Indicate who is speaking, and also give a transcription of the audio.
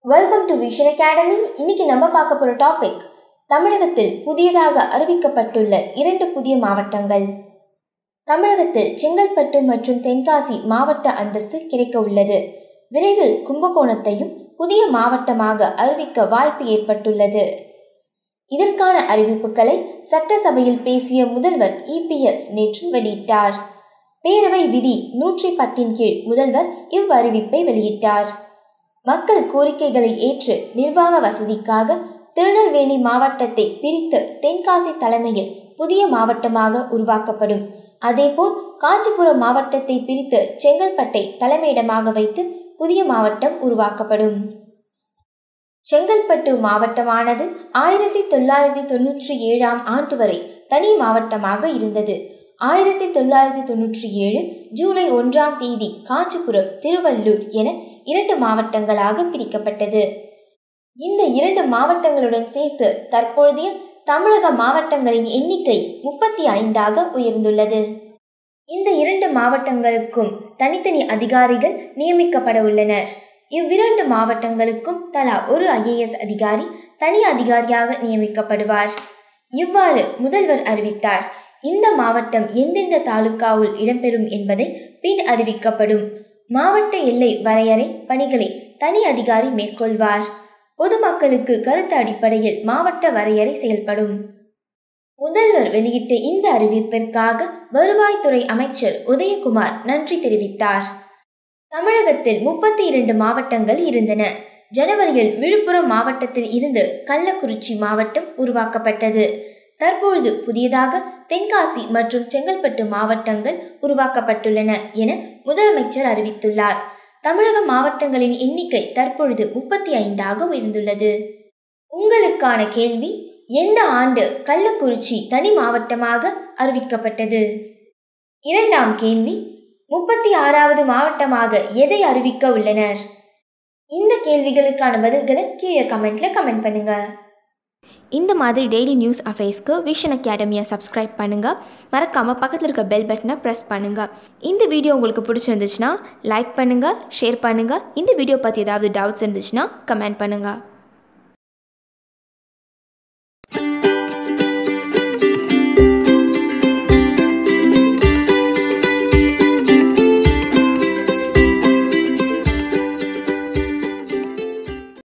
Speaker 1: welcome to vision academy இன்னைக்கு நம்ம பார்க்க போகிற டாபிக் தமிழகத்தில் புதியதாக அறிவிக்கப்பட்டுள்ள இரண்டு புதிய மாவட்டங்கள் தமிழகத்தில் செங்கல்பட்டு மற்றும் தென்காசி மாவட்ட அந்தஸ்து கிடைக்க உள்ளது விரைவில் கும்பகோணத்தையும் புதிய மாவட்டமாக அறிவிக்க வாய்ப்பு ஏற்பட்டுள்ளது இதற்கான அறிவிப்புகளை சட்டசபையில் பேசிய முதல்வர் இபிஎஸ் நேற்று வெளியிட்டார் பேரவை விதி நூற்றி பத்தின் கீழ் முதல்வர் இவ்வறிவிப்பை வெளியிட்டார் மக்கள் கோரிக்கைகளை ஏற்று நிர்வாக வசதிக்காக திருநெல்வேலி மாவட்டத்தை பிரித்து தென்காசி தலைமையில் புதிய மாவட்டமாக உருவாக்கப்படும் அதேபோல் காஞ்சிபுரம் மாவட்டத்தை பிரித்து செங்கல்பட்டை தலைமையிடமாக வைத்து புதிய மாவட்டம் உருவாக்கப்படும் செங்கல்பட்டு மாவட்டமானது ஆயிரத்தி தொள்ளாயிரத்தி தொன்னூற்றி ஏழாம் ஆண்டு வரை தனி மாவட்டமாக இருந்தது ஆயிரத்தி தொள்ளாயிரத்தி தொன்னூற்றி ஏழு ஜூலை ஒன்றாம் தேதி காஞ்சிபுரம் திருவள்ளூர் என இரண்டு மாவட்டங்களாக பிரிக்கப்பட்டது இந்த இரண்டு மாவட்டங்களுடன் சேர்த்து தற்பொழுதைய தமிழக மாவட்டங்களின் எண்ணிக்கை முப்பத்தி ஐந்தாக உயர்ந்துள்ளது இந்த இரண்டு மாவட்டங்களுக்கும் தனித்தனி அதிகாரிகள் நியமிக்கப்பட உள்ளனர் இவ்விரண்டு மாவட்டங்களுக்கும் தலா ஒரு ஐஏஎஸ் அதிகாரி தனி அதிகாரியாக நியமிக்கப்படுவார் இவ்வாறு முதல்வர் அறிவித்தார் இந்த மாவட்டம் எந்தெந்த தாலுகாவுள் இடம்பெறும் என்பதை பின் அறிவிக்கப்படும் மாவட்ட எல்லை வரையறை பணிகளை தனி அதிகாரி மேற்கொள்வார் பொதுமக்களுக்கு கருத்து அடிப்படையில் மாவட்ட வரையறை செயல்படும் முதல்வர் வெளியிட்ட இந்த அறிவிப்பிற்காக வருவாய்த்துறை அமைச்சர் உதயகுமார் நன்றி தெரிவித்தார் தமிழகத்தில் முப்பத்தி இரண்டு மாவட்டங்கள் இருந்தன ஜனவரியில் விழுப்புரம் மாவட்டத்தில் இருந்து கள்ளக்குறிச்சி மாவட்டம் உருவாக்கப்பட்டது தற்பொழுது புதியதாக தென்காசி மற்றும் செங்கல்பட்டு மாவட்டங்கள் உருவாக்கப்பட்டுள்ளன என முதலமைச்சர் அறிவித்துள்ளார் தமிழக மாவட்டங்களின் எண்ணிக்கை தற்பொழுது முப்பத்தி ஐந்தாக உயர்ந்துள்ளது உங்களுக்கான கேள்வி எந்த ஆண்டு கள்ளக்குறிச்சி தனி மாவட்டமாக அறிவிக்கப்பட்டது இரண்டாம் கேள்வி முப்பத்தி ஆறாவது மாவட்டமாக எதை அறிவிக்க உள்ளனர் இந்த கேள்விகளுக்கான பதில்களை கீழே கமெண்ட்ல கமெண்ட் பண்ணுங்க இந்த மாதிரி டெய்லி நியூஸ் அஃபேர்ஸ்க்கு விஷன் அகாடமியை சப்ஸ்கிரைப் பண்ணுங்கள் மறக்காமல் பக்கத்தில் இருக்க பெல் பட்டனை ப்ரெஸ் பண்ணுங்கள் இந்த வீடியோ உங்களுக்கு பிடிச்சிருந்துச்சுன்னா லைக் பண்ணுங்கள் ஷேர் பண்ணுங்கள் இந்த வீடியோ பற்றி ஏதாவது டவுட்ஸ் இருந்துச்சுன்னா கமெண்ட் பண்ணுங்கள்